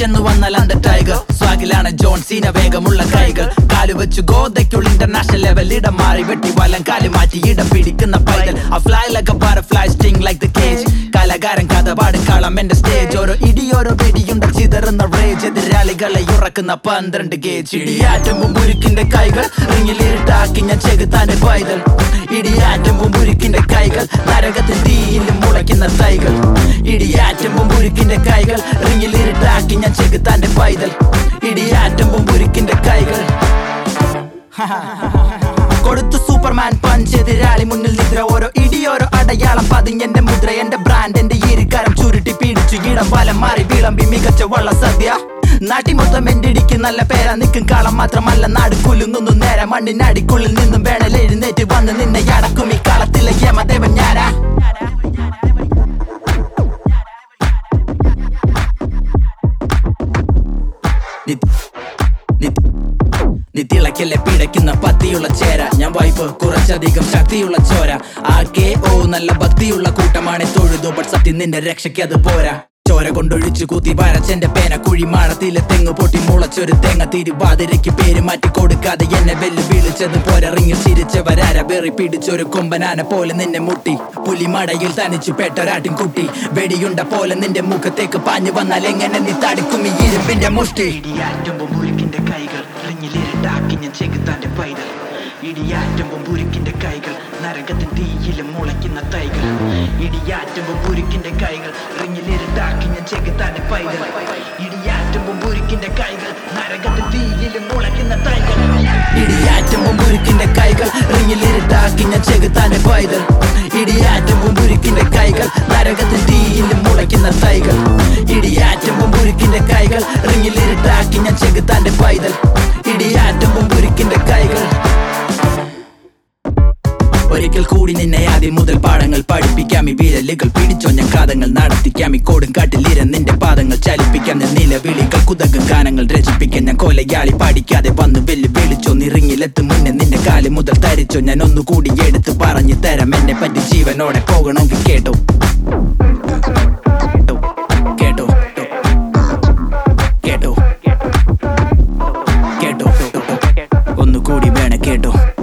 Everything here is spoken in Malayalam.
ചെന്നു വന്നാൽ അന്ത ടൈഗർ സ്വാഗിലാണ് ജോൺ സീന വേഗമുള്ള കൈകൾ കാല് വെച്ച് ഗോതയ്ക്കുള്ള ഇന്റർനാഷണൽ ലെവൽ ഇടം മാറി വെട്ടി വലം കാല് മാറ്റി ഇടം പിടിക്കുന്ന പൈതൽ ആ fly like butterfly sting like the cage കലാകാരൻ കഥ പാടും കളം എന്റെ സ്റ്റേജ് ഓരോ ഇടിയോരോ വെടിയുണ്ട ചിതറുന്ന റേജ് എതിരാളികളെ ഉറക്കുന്ന പന്ത്രണ്ട് ഗേജ് ഇടിയാറ്റുമ്പും മുരുക്കിന്റെ കൈകൾ റിങ്ങിലിരുട്ടാക്കി ഞാൻ ചെകുത്താന്റെ പൈതൽ ഇടിയാറ്റുമ്പും മുരുക്കിന്റെ കൈകൾ നരകത്തിൽ തീയിലും മുളയ്ക്കുന്ന തൈകൾ ഇടിയാറ്റുമ്പും മുരുക്കിന്റെ കൈകൾ റിങ്ങിലിരുട്ടാക്കി ഞാൻ ചെകുത്താന്റെ പൈതൽ ഇടിയാറ്റുമ്പും മുരുക്കിന്റെ കൈകൾ കൊടുത്തു സൂപ്പർമാൻ പഞ്ച് എതിരാളി മുന്നിൽ നിദ്ര ഓരോ ഇടിയോരോ അടയാളം പതിഞ്ഞെന്റെ മുദ്ര എന്റെ ബ്രാൻഡ് എന്റെ ഇരുകാരം ചുരുട്ടി പിടിച്ചു ഇടം വലം മാറി വിളമ്പി മികച്ച വള്ള സദ്യ നാട്ടി മൊത്തം എന്റെ ഇടിക്ക് നല്ല പേരാ നിൽക്കും കാളം മാത്രമല്ല നാട് കുലുങ്ങുന്നു നേരെ മണ്ണിനടിക്കുള്ളിൽ നിന്നും വേണൽ എഴുന്നേറ്റ് വന്ന് നിന്നെ അടക്കും ഈ കാലത്തിലെ യമദേവൻ ഞാനാ നി- നി- നീ തിളക്കല്ലേ പിടയ്ക്കുന്ന പത്തിയുള്ള ചേര ഞാൻ വൈഫ് കുറച്ചധികം ശക്തിയുള്ള ചോര ആ കെ ഓ നല്ല ഭക്തിയുള്ള കൂട്ടമാണ് തൊഴുതു ബട്ട് സത്യം നിന്റെ രക്ഷയ്ക്ക് അത് പോരാ ചോര കൊണ്ടൊഴിച്ചു കൂത്തി വരച്ചെന്റെ പേന കുഴിമാടത്തിലെ തെങ്ങ് പൊട്ടി മുളച്ചൊരു തേങ്ങ തിരുവാതിരയ്ക്ക് പേര് മാറ്റി കൊടുക്കാതെ എന്നെ വെല്ലു വീളിച്ചത് പോരറിഞ്ഞു ചിരിച്ചവരാര വെറി പിടിച്ചൊരു കൊമ്പനാന പോലെ നിന്നെ മുട്ടി പുലിമടയിൽ തനിച്ചു പെട്ടൊരാട്ടിൻ കുട്ടി വെടിയുണ്ട പോലെ നിന്റെ മുഖത്തേക്ക് പാഞ്ഞു വന്നാൽ എങ്ങനെ നീ തടുക്കും ഈ ഇരുമ്പിന്റെ മുഷ്ടി ഇടിയാറ്റുമ്പോ മുരുക്കിന്റെ കൈകൾ റിങ്ങിലിരട്ടാക്കി ഞാൻ ചെകുത്താന്റെ പൈതൽ ഇടിയാറ്റുമ്പോ മുരുക്കിന്റെ കൈകൾ നരകത്തിൻ തീയിലും മുളയ്ക്കുന്ന തൈകൾ ഇടിയാറ്റുമ്പോ മുരുക്കിന്റെ കൈകൾ റിങ്ങിലിരട്ടാക്കി ഞാൻ ചെകുത്താന്റെ പൈതൽ ഇടിയാറ്റുമ്പോ മുരുക്കിന്റെ കൈകൾ നരകത്തിൻ തീയിലും മുളയ്ക്കുന്ന തൈകൾ ഇടിയാറ്റുമ്പോ മുരുക്കിന്റെ കൈകൾ റിങ്ങിലിരുട്ടാക്കി ഞാൻ ചെകുത്താന്റെ പൈതൽ ഇടിയാറ്റുമ്പോ മുരുക്കിന്റെ കൈകൾ നരകത്തിൽ തീയിലും മുളയ്ക്കുന്ന തൈകൾ ഇടിയാറ്റുമ്പോ മുരുക്കിന്റെ കൈകൾ റിങ്ങിലിരുട്ടാക്കി ഞാൻ ചെകുത്താന്റെ പൈതൽ ഇടിയാറ്റുമ്പോ മുരുക്കിന്റെ കൈകൾ ഒരിക്കൽ കൂടി നിന്നെ ആദ്യം മുതൽ പാഠങ്ങൾ പഠിപ്പിക്കാം ഈ വിരലുകൾ പിടിച്ചോ ഞാൻ കാതങ്ങൾ നടത്തിക്കാം ഈ കോടും കാട്ടിലിര നിന്റെ പാദങ്ങൾ ചലിപ്പിക്കാം ഞാൻ നിലവിളികൾ കുതകും ഗാനങ്ങൾ രചിപ്പിക്കാൻ ഞാൻ കൊലയാളി പാടിക്കാതെ വന്ന് വെല്ലു വിളിച്ചോ നിറിങ്ങിലെത്തും മുന്നേ നിന്റെ കാല് മുതൽ തരിച്ചോ ഞാൻ ഒന്നുകൂടി എടുത്ത് പറഞ്ഞു തരാം എന്നെ പറ്റി ജീവനോടെ പോകണമെങ്കിൽ കേട്ടോ കേട്ടോ കേട്ടോ കേട്ടോ ഒന്നുകൂടി വേണ കേട്ടോ